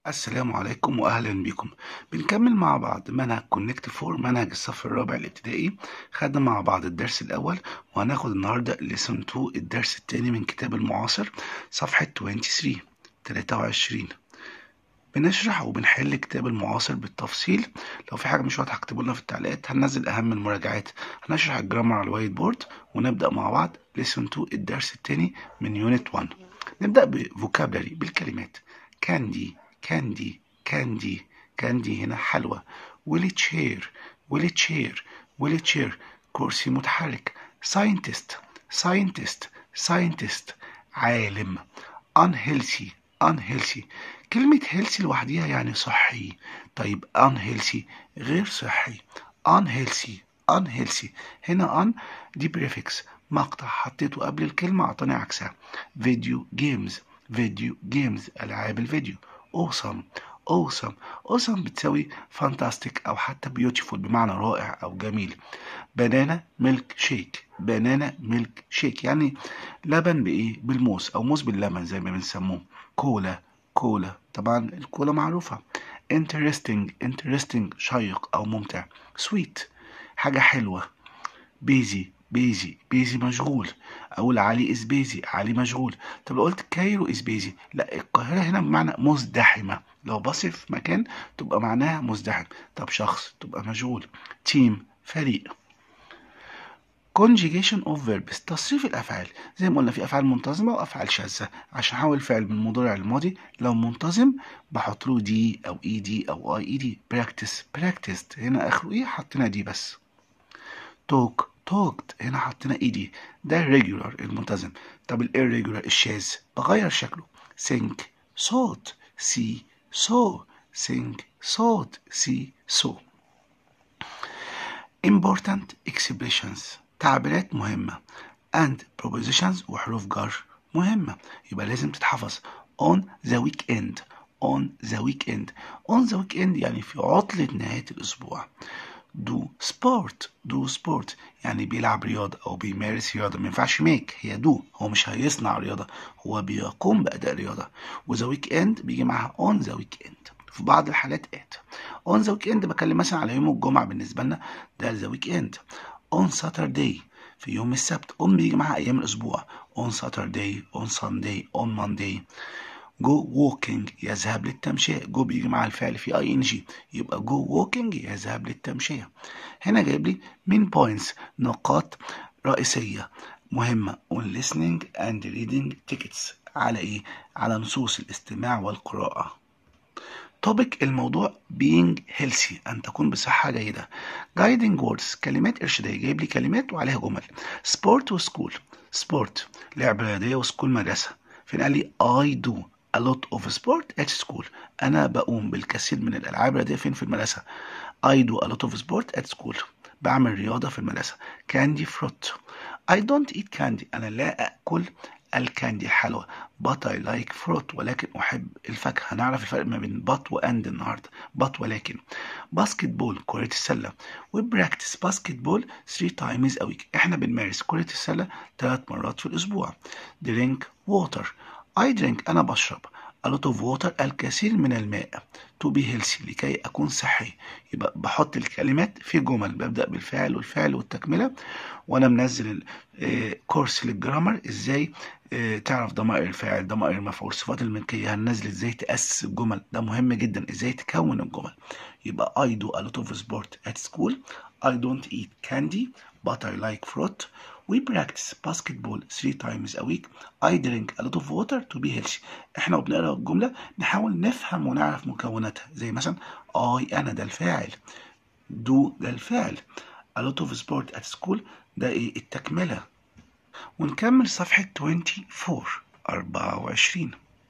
السلام عليكم واهلا بكم بنكمل مع بعض منهج كونكت فور منهج الصف الرابع الابتدائي خدنا مع بعض الدرس الاول وهناخد النهارده ليسون 2 الدرس الثاني من كتاب المعاصر صفحه 23 23 بنشرح وبنحل كتاب المعاصر بالتفصيل لو في حاجه مش واضحه اكتبوا لنا في التعليقات هننزل اهم المراجعات هنشرح الجرامر على الوايت بورد ونبدا مع بعض ليسون 2 الدرس الثاني من يونت 1 نبدا بفوكابلري بالكلمات كاندي كاندي كاندي كاندي هنا حلوى ويلي تشير ويلي تشير ويلي تشير كرسي متحرك ساينتست ساينتست ساينتست عالم unhealthy unhealthy كلمة healthy لوحديها يعني صحي طيب unhealthy غير صحي unhealthy unhealthy هنا un دي prefix مقطع حطيته قبل الكلمة أعطاني عكسها فيديو جيمز فيديو جيمز ألعاب الفيديو awesome awesome awesome بتساوي fantastic أو حتى beautiful بمعنى رائع أو جميل بنانا ميلك شيك بنانا ميلك شيك يعني لبن بإيه بالموز أو موز باللبن زي ما بنسموه كولا كولا طبعا الكولا معروفة interesting interesting شيق أو ممتع sweet حاجة حلوة بيزي بيزي بيزي مشغول اقول علي از بيزي علي مشغول طب لو قلت كايرو از بيزي لا القاهره هنا بمعنى مزدحمه لو بصف مكان تبقى معناها مزدحم طب شخص تبقى مشغول تيم فريق conjugation of verbs تصريف الافعال زي ما قلنا في افعال منتظمه وافعال شاذه عشان احول فعل من المضارع للماضي لو منتظم بحط له دي او اي دي او اي اي دي practice practiced هنا اخره ايه حطينا دي بس talk talked هنا حطينا اي دي ده regular المنتظم طب ال irregular الشاذ بغير شكله think thought see saw think thought see saw important expressions تعبيرات مهمة and prepositions وحروف جر مهمة يبقى لازم تتحفظ on the weekend on the weekend on the weekend يعني في عطلة نهاية الأسبوع do sport do sport يعني بيلعب رياضة أو بيمارس رياضة ما ينفعش ميك هي do هو مش هيصنع رياضة هو بيقوم بأداء رياضة وذا ويك اند بيجي معاها on the weekend في بعض الحالات at on the weekend بكلم مثلا على يوم الجمعة بالنسبة لنا ده the weekend on Saturday في يوم السبت on بيجي معاها أيام الأسبوع on Saturday on Sunday on Monday جو ووكينج يذهب للتمشية جو بيجي مع الفعل في اي ان جي يبقى جو ووكينج يذهب للتمشية هنا جايب لي من بوينتس نقاط رئيسية مهمة on listening and reading tickets على ايه على نصوص الاستماع والقراءة توبيك الموضوع being healthy أن تكون بصحة جيدة guiding words كلمات إرشادية جايب لي كلمات وعليها جمل sport وسكول سبورت لعبة رياضية وسكول مدرسة فين قال لي I do a lot of sport at school أنا بقوم بالكثير من الألعاب الرياضية فين في المدرسة I do a lot of sport at school بعمل رياضة في المدرسة candy fruit I don't eat candy أنا لا أكل الكاندي الحلوى but I like fruit ولكن أحب الفاكهة هنعرف الفرق ما بين but و and النهاردة but ولكن باسكت بول كرة السلة we practice basketball three times a week احنا بنمارس كرة السلة ثلاث مرات في الأسبوع drink water I drink أنا بشرب a lot of water الكثير من الماء to be healthy لكي أكون صحي يبقى بحط الكلمات في جمل ببدأ بالفعل والفعل والتكملة وأنا منزل كورس للجرامر إزاي تعرف ضمائر الفاعل ضمائر المفعول صفات الملكية هننزل إزاي تأسس الجمل ده مهم جدا إزاي تكون الجمل يبقى I do a lot of sport at school I don't eat candy but I like fruit We practice basketball three times a week. I drink a lot of water to be healthy. احنا وبنقرا الجملة نحاول نفهم ونعرف مكوناتها زي مثلا I أنا ده الفاعل do ده الفعل a lot of sport at school ده ايه التكملة ونكمل صفحة 24 24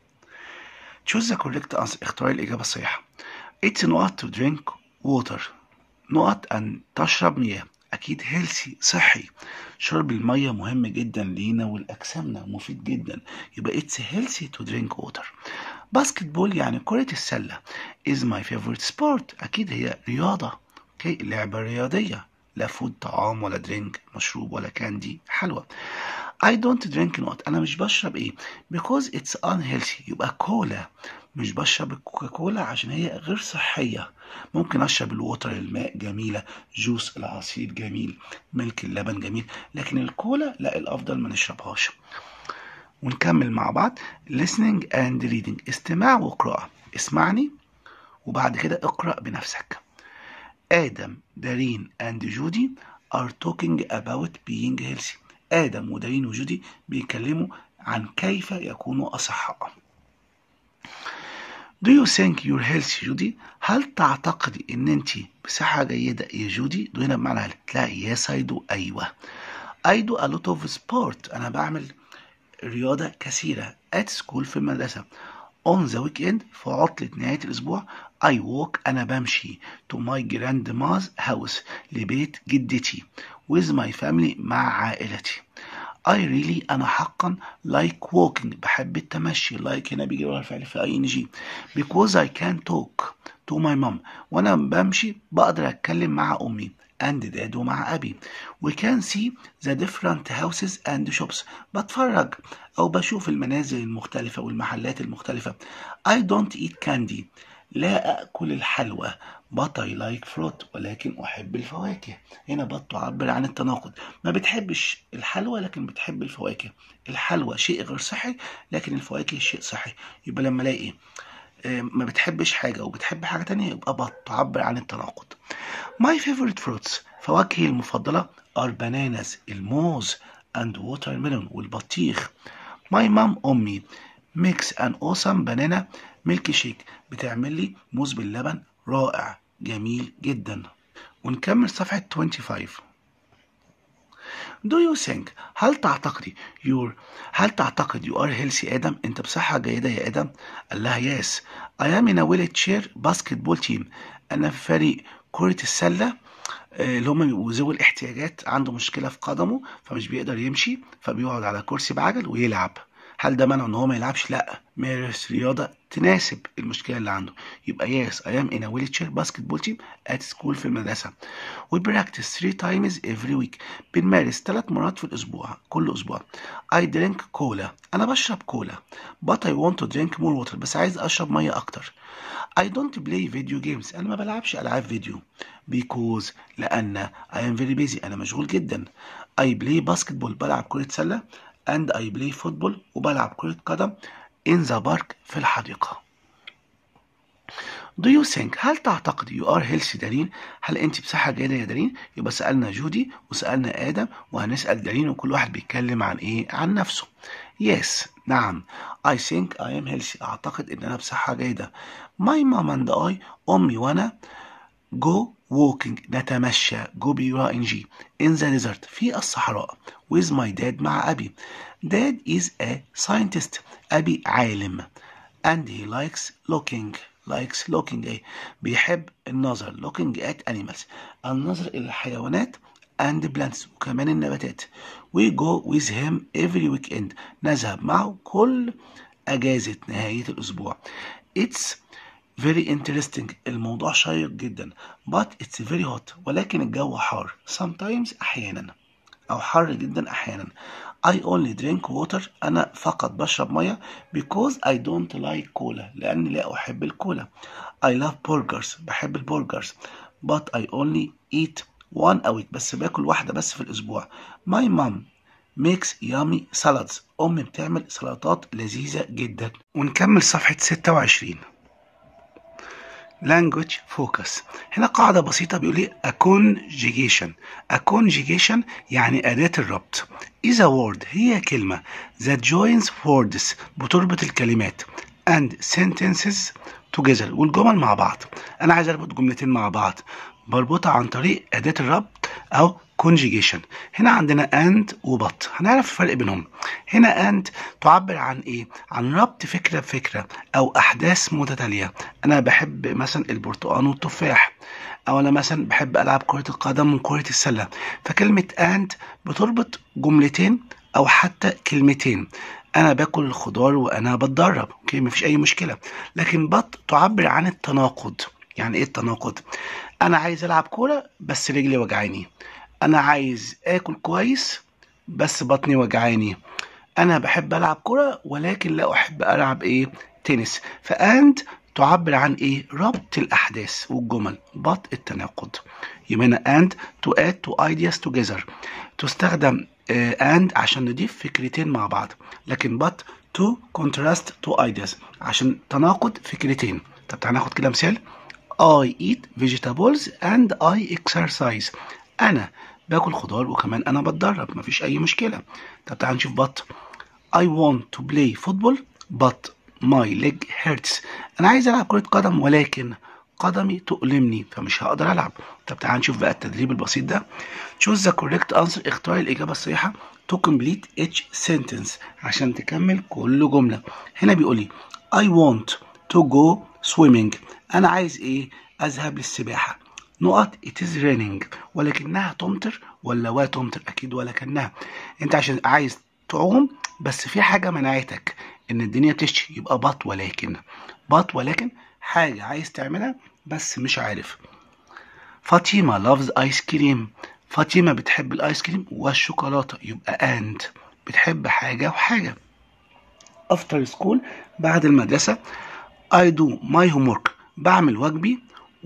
choose the correct answer اختار الإجابة الصحيحة it's not to drink water نقط أن تشرب مياه اكيد هيلثي صحي شرب الميه مهم جدا لينا ولاجسامنا مفيد جدا يبقى اتس هيلثي تو درينك ووتر باسكت بول يعني كرة السلة is my favorite sport أكيد هي رياضة اوكي لعبة رياضية لا فود طعام ولا درينك مشروب ولا كاندي حلوى I don't drink not أنا مش بشرب إيه because it's unhealthy يبقى كولا مش بشرب الكوكاكولا عشان هي غير صحية ممكن أشرب الوتر الماء جميلة جوس العصير جميل ملك اللبن جميل لكن الكولا لا الأفضل ما نشربهاش ونكمل مع بعض listening and reading استماع وقراءة اسمعني وبعد كده اقرأ بنفسك آدم دارين and جودي are talking about being healthy آدم ودارين وجودي بيتكلموا عن كيف يكونوا أصحاء Do you think you're healthy جودي؟ هل تعتقدي ان انت بصحة جيدة يا جودي؟ دو هنا بمعنى هل لا يس I do ايوه I do a lot of sport انا بعمل رياضة كثيرة at school في المدرسة on the weekend في عطلة نهاية الأسبوع I walk أنا بمشي to my grandma's house لبيت جدتي with my family مع عائلتي I really أنا حقا like walking بحب التمشي like هنا بيجي ورا الفعل في ing because I can talk to my mom وأنا بمشي بقدر أتكلم مع أمي and dad ومع أبي we can see the different houses and shops بتفرج أو بشوف المنازل المختلفة والمحلات المختلفة I don't eat candy لا أكل الحلوى but I like fruit ولكن أحب الفواكه هنا بط تعبر عن التناقض ما بتحبش الحلوى لكن بتحب الفواكه الحلوى شيء غير صحي لكن الفواكه شيء صحي يبقى لما الاقي ما بتحبش حاجة وبتحب حاجة تانية يبقى بط تعبر عن التناقض My favorite fruits فواكهي المفضلة are bananas الموز and watermelon والبطيخ My mom أمي makes an awesome banana ميلك شيك بتعمل لي موز باللبن رائع جميل جدا ونكمل صفحة 25 Do you think هل تعتقدي you're هل تعتقد you are healthy آدم أنت بصحة جيدة يا آدم قال لها yes I am in a wheelchair basketball team أنا في فريق كرة السلة اللي هم بيبقوا ذوي الاحتياجات عنده مشكلة في قدمه فمش بيقدر يمشي فبيقعد على كرسي بعجل ويلعب هل ده منع ان هو ما يلعبش لا مارس رياضة تناسب المشكلة اللي عنده يبقى yes I am in a wheelchair basketball team at school في المدرسة we practice three times every week بنمارس ثلاث مرات في الأسبوع كل أسبوع I drink cola أنا بشرب كولا but I want to drink more water بس عايز أشرب مية أكتر I don't play video games أنا ما بلعبش ألعاب فيديو because لأن I am very busy أنا مشغول جدا I play basketball بلعب كرة سلة and I play football وبلعب كرة قدم in the park في الحديقة. Do you think هل تعتقد you are healthy دارين؟ هل أنت بصحة جيدة يا دارين؟ يبقى سألنا جودي وسألنا آدم وهنسأل دارين وكل واحد بيتكلم عن إيه؟ عن نفسه. Yes نعم I think I am healthy أعتقد إن أنا بصحة جيدة. My mom and I أمي وأنا go walking نتمشى جو بيرا إن جي in the desert في الصحراء with my dad مع أبي dad is a scientist أبي عالم and he likes looking likes looking إيه بيحب النظر looking at animals النظر إلى الحيوانات and plants وكمان النباتات we go with him every weekend نذهب معه كل أجازة نهاية الأسبوع it's very interesting الموضوع شيق جدا but it's very hot ولكن الجو حار sometimes أحيانا أو حر جدا أحيانا I only drink water أنا فقط بشرب مية because I don't like cola لأني لا أحب الكولا I love burgers بحب البرجرز but I only eat one a week بس باكل واحدة بس في الأسبوع my mom makes yummy salads أمي بتعمل سلطات لذيذة جدا ونكمل صفحة 26 language focus هنا قاعدة بسيطة بيقول لي a conjugation a conjugation يعني أداة الربط is a word هي كلمة that joins words بتربط الكلمات and sentences together والجمل مع بعض أنا عايز أربط جملتين مع بعض بربطها عن طريق أداة الربط أو conjugation هنا عندنا and وبط هنعرف الفرق بينهم هنا and تعبر عن ايه عن ربط فكرة بفكرة او احداث متتالية انا بحب مثلا البرتقال والتفاح او انا مثلا بحب العب كرة القدم وكرة السلة فكلمة and بتربط جملتين او حتى كلمتين انا باكل الخضار وانا بتدرب اوكي مفيش اي مشكلة لكن بط تعبر عن التناقض يعني ايه التناقض انا عايز العب كورة بس رجلي وجعاني انا عايز اكل كويس بس بطني وجعاني انا بحب العب كرة ولكن لا احب العب ايه تنس فاند تعبر عن ايه ربط الاحداث والجمل بط التناقض يبقى هنا and to add two ideas together تستخدم آه and عشان نضيف فكرتين مع بعض لكن but to contrast two ideas عشان تناقض فكرتين طب تعالى ناخد كده مثال I eat vegetables and I exercise انا باكل خضار وكمان انا بتدرب مفيش اي مشكله طب تعال نشوف but I want to play football but my leg hurts انا عايز العب كره قدم ولكن قدمي تؤلمني فمش هقدر العب طب تعال نشوف بقى التدريب البسيط ده choose the correct answer اختار الاجابه الصحيحه to complete each sentence عشان تكمل كل جمله هنا بيقول لي I want to go swimming انا عايز ايه اذهب للسباحه نقط it is raining ولكنها تمطر ولا وتمطر اكيد ولكنها انت عشان عايز تعوم بس في حاجه منعتك ان الدنيا بتشتي يبقى بط ولكن بط ولكن حاجه عايز تعملها بس مش عارف فاطمه loves ice cream فاطمه بتحب الايس كريم والشوكولاته يبقى and بتحب حاجه وحاجه after school بعد المدرسه I do my homework بعمل واجبي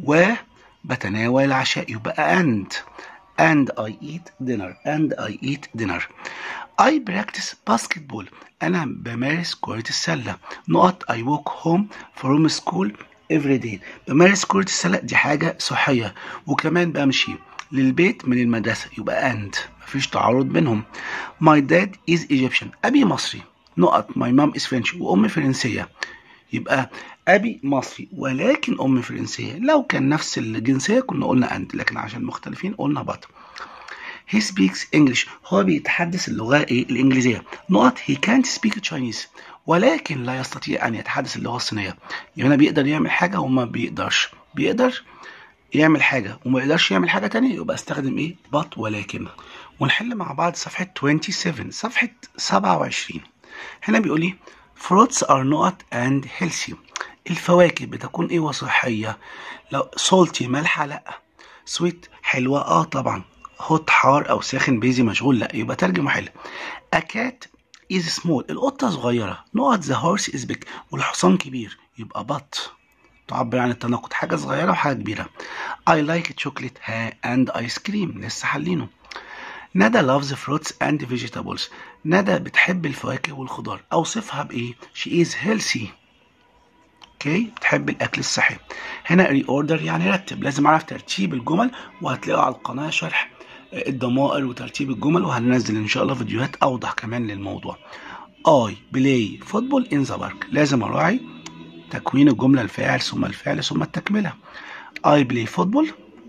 وبتناول العشاء يبقى and and I eat dinner and I eat dinner I practice basketball أنا بمارس كرة السلة نقط I walk home from school every day بمارس كرة السلة دي حاجة صحية وكمان بمشي للبيت من المدرسة يبقى and مفيش تعارض بينهم My dad is Egyptian أبي مصري نقط My mom is French وأمي فرنسية يبقى أبي مصري ولكن أمي فرنسية لو كان نفس الجنسية كنا قلنا أنت لكن عشان مختلفين قلنا بط He speaks English هو بيتحدث اللغة إيه الإنجليزية نقط he can't speak Chinese ولكن لا يستطيع أن يتحدث اللغة الصينية يعني بيقدر يعمل حاجة وما بيقدرش بيقدر يعمل حاجة وما يقدرش يعمل حاجة تانية يبقى استخدم إيه but ولكن ونحل مع بعض صفحة 27 صفحة 27 هنا بيقول لي fruits are not and healthy الفواكه بتكون ايه وصحية لو salty مالحة لا sweet حلوة اه طبعا هوت حار او ساخن بيزي مشغول لا يبقى ترجم وحل a cat is small القطة صغيرة نقط the horse is big والحصان كبير يبقى بط تعبر عن التناقض حاجة صغيرة وحاجة كبيرة I like chocolate and ice cream لسه حلينه ندى loves fruits and vegetables ندى بتحب الفواكه والخضار اوصفها بايه she is healthy اوكي بتحب الاكل الصحي هنا reorder يعني رتب لازم اعرف ترتيب الجمل وهتلاقوا على القناه شرح الضمائر وترتيب الجمل وهننزل ان شاء الله فيديوهات اوضح كمان للموضوع I play football in the park لازم اراعي تكوين الجمله الفاعل ثم الفعل ثم التكمله I play football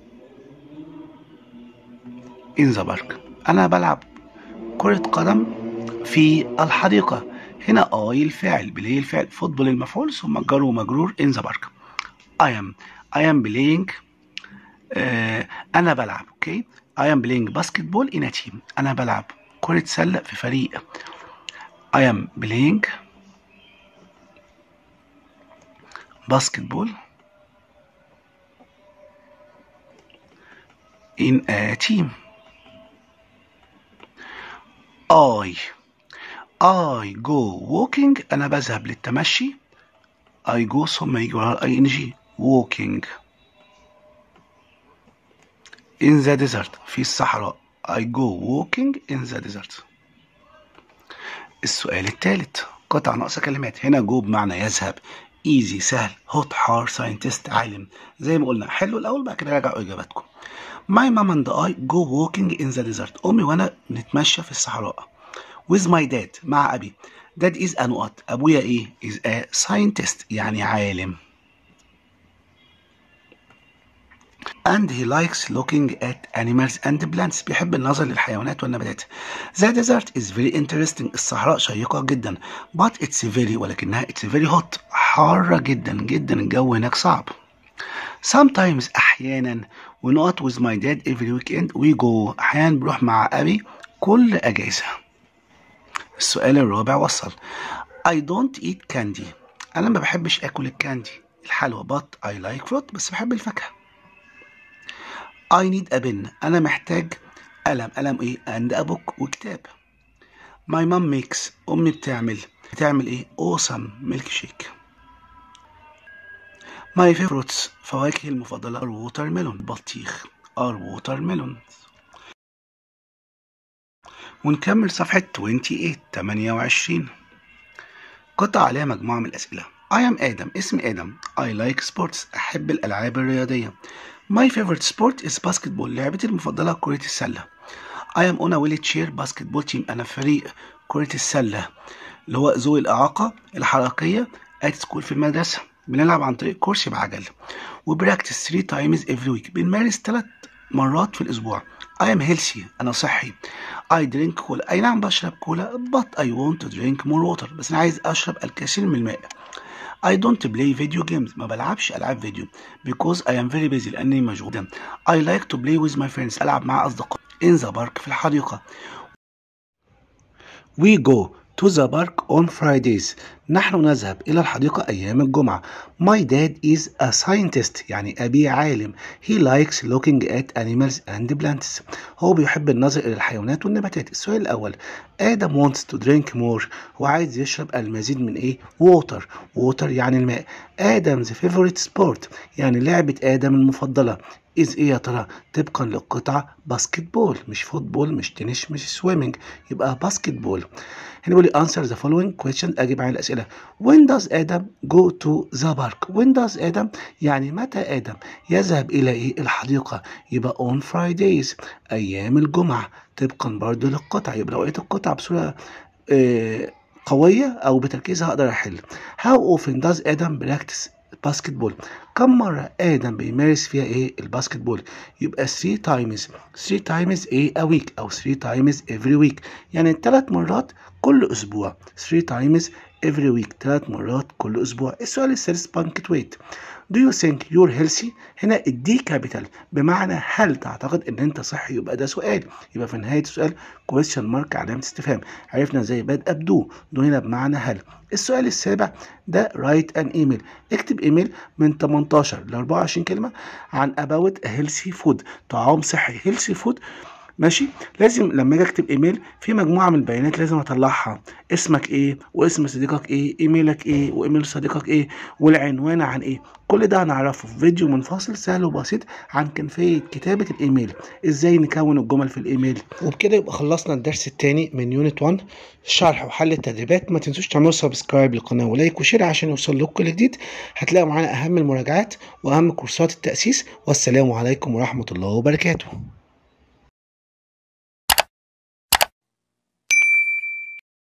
in the park انا بلعب كرة قدم في الحديقة هنا اي الفاعل بلاي الفعل فوتبول المفعول ثم جر ومجرور in the park I am I am playing آه انا بلعب اوكي I am playing basketball in a team انا بلعب كرة سلة في فريق I am playing basketball in a team I I go walking أنا بذهب للتمشي I go ثم يجي وراها اي ان جي walking in the desert في الصحراء I go walking in the desert السؤال الثالث قطع ناقص كلمات هنا جو بمعنى يذهب ايزي سهل هوت حار ساينتست عالم زي ما قلنا حلوا الاول بعد كده راجعوا اجاباتكم My mom and I go walking in the desert امي وانا بنتمشى في الصحراء with my dad مع ابي dad is a نقط ابويا ايه is a scientist يعني عالم and he likes looking at animals and plants بيحب النظر للحيوانات والنباتات the desert is very interesting الصحراء شيقة جدا but it's very ولكنها it's very hot حارة جدا جدا الجو هناك صعب sometimes أحيانا we not with my dad every weekend we go أحيانا بروح مع أبي كل أجازة السؤال الرابع وصل I don't eat candy أنا ما بحبش آكل الكاندي الحلوى but I like fruit بس بحب الفاكهة I need a pen أنا محتاج قلم قلم إيه and a book وكتاب My mom makes أمي بتعمل بتعمل إيه awesome ميلك شيك My favorites فواكهي المفضلة are watermelon بطيخ are watermelons ونكمل صفحة 28 28 قطع عليها مجموعة من الأسئلة I am آدم اسمي آدم I like sports أحب الألعاب الرياضية My favorite sport is basketball لعبتي المفضلة كرة السلة I am on a wheelchair basketball team أنا فريق كرة السلة اللي هو ذوي الإعاقة الحركية at school في المدرسة بنلعب عن طريق كرسي بعجل وبراكتس 3 times every week بنمارس ثلاث مرات في الأسبوع I am healthy أنا صحي I drink كولا أي نعم بشرب كولا but I want to drink more water بس أنا عايز أشرب الكثير من الماء I don't play video games ما بلعبش ألعاب فيديو because I am very busy لأني مشغول I like to play with my friends ألعب مع أصدقائي in the park في الحديقة We go to the park on Fridays نحن نذهب إلى الحديقة أيام الجمعة My dad is a scientist يعني أبي عالم He likes looking at animals and plants هو بيحب النظر إلى الحيوانات والنباتات السؤال الأول آدم wants to drink more هو عايز يشرب المزيد من إيه water water يعني الماء آدم's favorite sport يعني لعبة آدم المفضلة is ايه يا ترى طبقا للقطعة باسكت بول مش فوتبول مش تنس مش سويمنج يبقى باسكت بول هنا بيقول لي answer the following question اجيب عن الاسئله when does Adam go to the park when does Adam يعني متى آدم يذهب الى ايه الحديقه يبقى on Fridays ايام الجمعه طبقا برضو للقطعه يبقى لو لقيت القطعه بصوره آه قويه او بتركيز هقدر احل how often does Adam practice باسكت بول كم مرة آدم بيمارس فيها إيه الباسكت بول يبقى 3 times 3 times إيه a week أو 3 times every week يعني ثلاث مرات كل أسبوع 3 times every week ثلاث مرات كل أسبوع السؤال الثالث بانكتويت Do you think you're healthy؟ هنا الدي كابيتال بمعنى هل تعتقد ان انت صحي يبقى ده سؤال يبقى في نهايه السؤال question مارك علامه استفهام عرفنا ازاي بادئه بدو دو هنا بمعنى هل السؤال السابع ده رايت ان ايميل اكتب ايميل من 18 ل 24 كلمه عن about healthy food طعام صحي healthy food ماشي لازم لما اجي اكتب ايميل في مجموعه من البيانات لازم اطلعها اسمك ايه واسم صديقك ايه ايميلك ايه وايميل صديقك ايه والعنوان عن ايه كل ده هنعرفه في فيديو منفصل سهل وبسيط عن كيفيه كتابه الايميل ازاي نكون الجمل في الايميل وبكده يبقى خلصنا الدرس الثاني من يونت 1 شرح وحل التدريبات ما تنسوش تعملوا سبسكرايب للقناه ولايك وشير عشان يوصل لكم كل جديد هتلاقوا معانا اهم المراجعات واهم كورسات التاسيس والسلام عليكم ورحمه الله وبركاته